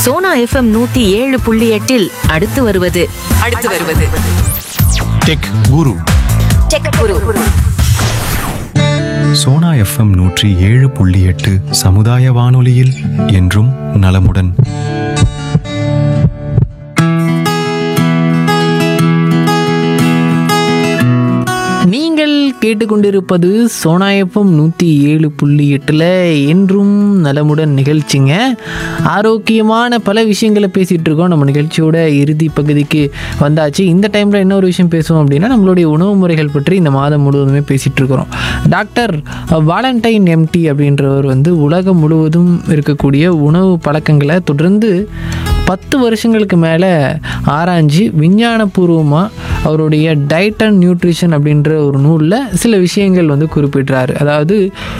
Sona FM நூத்தி ஏழு புள்ளி எட்டில் அடுத்து வருவது அடுத்து வருவது tech guru tech guru Sona FM நூற்றி ஏழு புள்ளி எட்டு சமுதாய வானொலியில் என்றும் நலமுடன் நீங்கள் கேட்டுக்கொண்டிருப்பது சோனாயப்பம் நூற்றி ஏழு புள்ளி எட்டில் என்றும் நலமுடன் நிகழ்ச்சிங்க ஆரோக்கியமான பல விஷயங்களை பேசிகிட்டு இருக்கோம் நம்ம நிகழ்ச்சியோட இறுதி பகுதிக்கு வந்தாச்சு இந்த டைமில் என்ன ஒரு விஷயம் பேசுவோம் அப்படின்னா நம்மளுடைய உணவு முறைகள் பற்றி இந்த மாதம் முழுவதுமே பேசிகிட்டு இருக்கிறோம் டாக்டர் வாலண்டைன் எம்டி அப்படின்றவர் வந்து உலகம் முழுவதும் இருக்கக்கூடிய உணவு பழக்கங்களை தொடர்ந்து பத்து வருஷங்களுக்கு மேலே ஆராய்ஞ்சு விஞ்ஞானபூர்வமாக அவருடைய டயட் அண்ட் நியூட்ரிஷன் அப்படின்ற ஒரு நூலில் சில விஷயங்கள் வந்து குறிப்பிடுறாரு அதாவது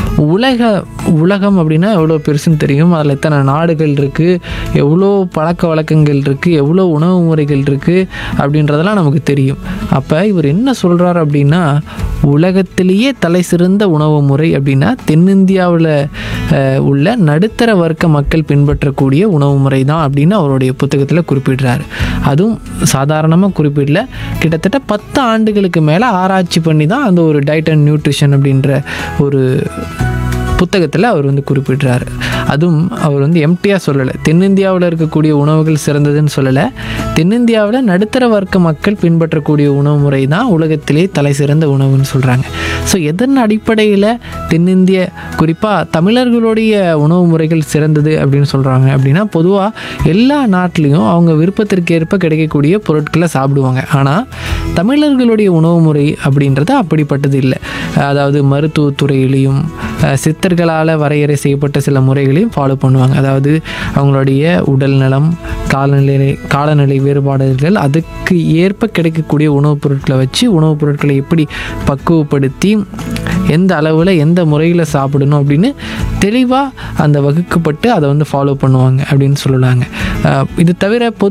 உலக உலகம் அப்படின்னா எவ்வளோ பெருசுன்னு தெரியும் அதில் எத்தனை நாடுகள் இருக்குது எவ்வளோ பழக்க வழக்கங்கள் இருக்குது எவ்வளோ உணவு முறைகள் இருக்குது அப்படின்றதெல்லாம் நமக்கு தெரியும் அப்போ இவர் என்ன சொல்கிறார் அப்படின்னா உலகத்திலேயே தலை சிறந்த உணவு முறை அப்படின்னா தென்னிந்தியாவில் அஹ், உள்ள நடுத்தர வர்க்க மக்கள் பின்பற்றக்கூடிய உணவு முறை தான் அப்படின்னு அவருடைய புத்தகத்தில் குறிப்பிடுறாரு அதுவும் சாதாரணமாக குறிப்பிடல கிட்டத்தட்ட பத்து ஆண்டுகளுக்கு மேலே ஆராய்ச்சி பண்ணி தான் அந்த ஒரு டயட் அண்ட் நியூட்ரிஷன் அப்படின்ற ஒரு புத்தகத்தில் அவர் வந்து குறிப்பிடுறாரு அதுவும் அவர் வந்து எம்டியாக சொல்லலை தென்னிந்தியாவில் இருக்கக்கூடிய உணவுகள் சிறந்ததுன்னு சொல்லலை தென்னிந்தியாவில் நடுத்தர வர்க்க மக்கள் பின்பற்றக்கூடிய உணவு முறை தான் உலகத்திலே தலை சிறந்த உணவுன்னு சொல்கிறாங்க ஸோ எதன் அடிப்படையில் தென்னிந்திய குறிப்பாக தமிழர்களுடைய உணவு முறைகள் சிறந்தது அப்படின்னு சொல்கிறாங்க அப்படின்னா பொதுவாக எல்லா நாட்டிலையும் அவங்க விருப்பத்திற்கு ஏற்ப கிடைக்கக்கூடிய பொருட்களை சாப்பிடுவாங்க ஆனால் தமிழர்களுடைய உணவு முறை அப்படின்றது அப்படிப்பட்டது இல்லை அதாவது மருத்துவத்துறையிலையும் அஹ், சித்தர்களால் வரையறை செய்யப்பட்ட சில முறைகளையும் ஃபாலோ பண்ணுவாங்க அதாவது அவங்களுடைய உடல் நலம் காலநிலை காலநிலை வேறுபாடுகள் அதுக்கு ஏற்ப கிடைக்கக்கூடிய உணவுப் பொருட்களை வச்சு உணவுப் பொருட்களை எப்படி பக்குவப்படுத்தி எந்த அளவில் எந்த முறையில் சாப்பிடணும் அப்படின்னு தெளிவாக அந்த வகுக்கப்பட்டு அதை வந்து ஃபாலோ பண்ணுவாங்க அப்படின்னு சொல்லலாங்க அஹ், இது தவிர பொது